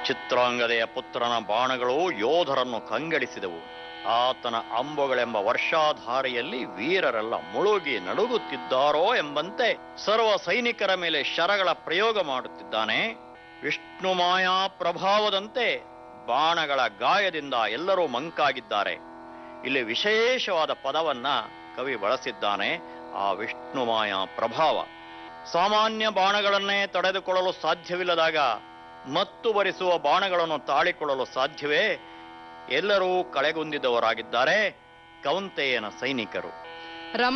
ಚಿತ್ರಾಂಗದೆಯ ಪುತ್ರನ ಬಾಣಗಳು ಯೋಧರನ್ನು ಕಂಗೆಡಿಸಿದವು ಆತನ ಅಂಬುಗಳೆಂಬ ವರ್ಷಾಧಾರೆಯಲ್ಲಿ ವೀರರೆಲ್ಲ ಮುಳುಗಿ ನಡುಗುತ್ತಿದ್ದಾರೋ ಎಂಬಂತೆ ಸರ್ವ ಸೈನಿಕರ ಮೇಲೆ ಶರಗಳ ಪ್ರಯೋಗ ಮಾಡುತ್ತಿದ್ದಾನೆ ವಿಷ್ಣು ಮಾಯಾ ಪ್ರಭಾವದಂತೆ ಬಾಣಗಳ ಗಾಯದಿಂದ ಎಲ್ಲರೂ ಮಂಕಾಗಿದ್ದಾರೆ ಇಲ್ಲಿ ವಿಶೇಷವಾದ ಪದವನ್ನ ಕವಿ ಬಳಸಿದ್ದಾನೆ ಆ ವಿಷ್ಣು ಮಾಯಾ ಪ್ರಭಾವ ಸಾಮಾನ್ಯ ಬಾಣಗಳನ್ನೇ ತಡೆದುಕೊಳ್ಳಲು ಸಾಧ್ಯವಿಲ್ಲದಾಗ ಮತ್ತು ಬರಿಸುವ ಬಾಣಗಳನ್ನು ತಾಳಿಕೊಳ್ಳಲು ಸಾಧ್ಯವೇ ಎಲ್ಲರೂ ಕಳೆಗುಂದಿದವರಾಗಿದ್ದಾರೆ ಕೌಂತೆಯನ ಸೈನಿಕರು